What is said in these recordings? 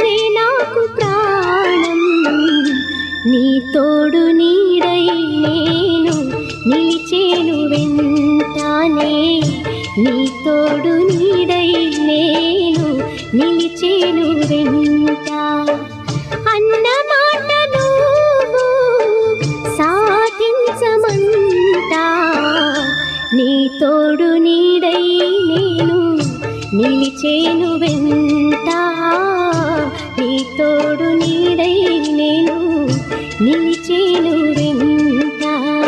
నువ్వే నాకు ప్రాణం నీ తోడు నీడై నేను నిలిచేను వెంటానే నీ తోడు నీడై నేను నిలిచేను వెంట అన్న మాట నువ్వు సాధించమంటా నీ తోడు నీడై నేను నిలిచేను వెంట నీ తోడు నీడై నేను నిలిచేను వెంట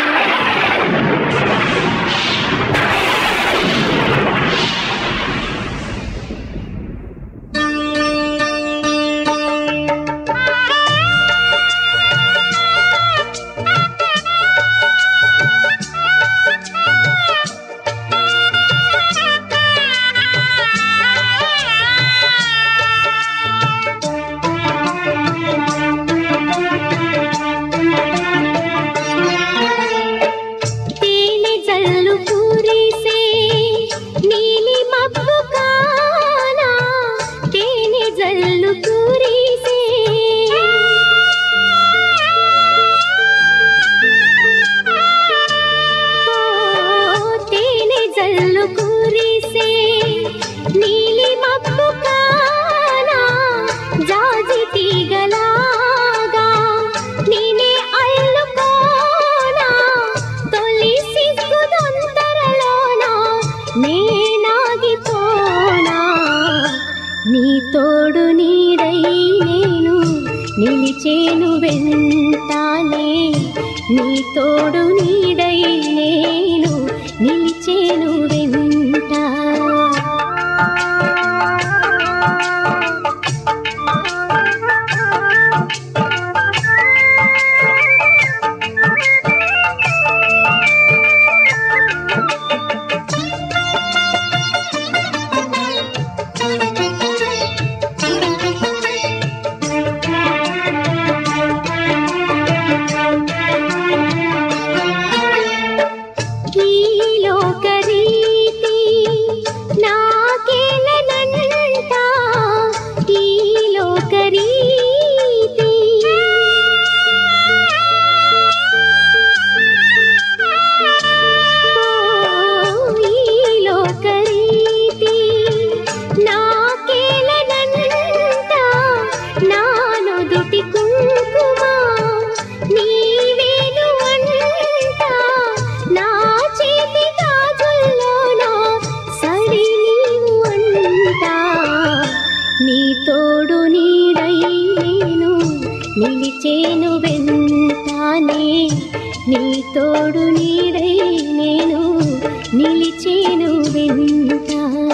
తేనె జల్లు పూరిసే నీలి మబ్బు కానా తేనె జల్లు పూరిసే ఓ, తేనె జల్లు కురిసే నీలి మబ్బు కానా జాజి తీగలాగా నేనే అల్లుకోనా తొలి సిగ్గు దొంతరలోనా నేనాగిపోనా నీ తోడు నీడై నేను నిలిచేను వెంటానే నీ తోడు నీడై నేను నిలిచేను వెంట ఈ లోకరీతి నాకేలనంట ఈ లోకరీతి ఓ, ఈ లోకరీతి నాకేలనంట నా నుదుటి కుంకుమ నీవేను అంట నా చేతి గాజుల్లోన సడి నీవు అంట నీ తోడు నీడై నేను నిలిచేను వెంటానే నీ తోడు నీడై నేను నిలిచేను వెంట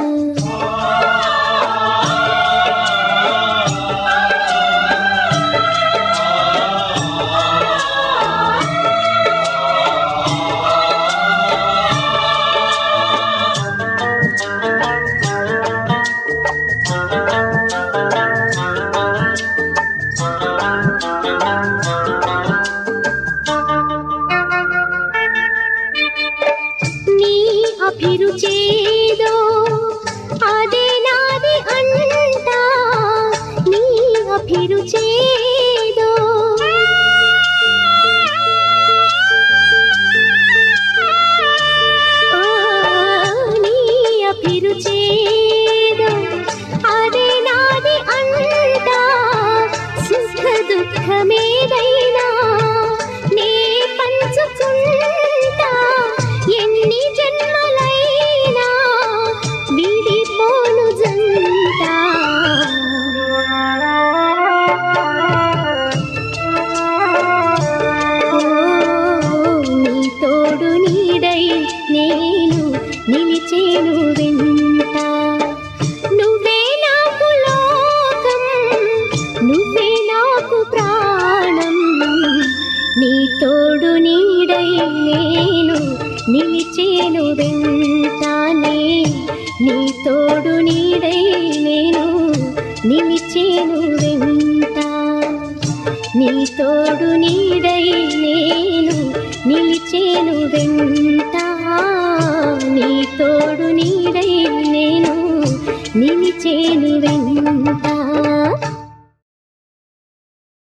నీ అభిరుచేదో అదే నాది అంట నీ అభిరుచేదో ఆ, నీ అభిరుచేదో అదే నాది అంట సుఖ దుఃఖమేదైనా నే పంచుకుంటా ఎన్ని జన్మలైనా విడిపోను జంట ఓ, నీ తోడు నీడై నేను నిలిచేను వెంట నువ్వే నాకు లోకం నువ్వే నాకు ప్రాణం నీ తోడు నీడై నేను నిలిచేను వెంటానే నీ తోడు నీడై నేను నిలిచేను వెంట నీ తోడు నీడై నేను నిలిచేను వెంట నీ తోడు నీడై నేను నిలిచేను వెంట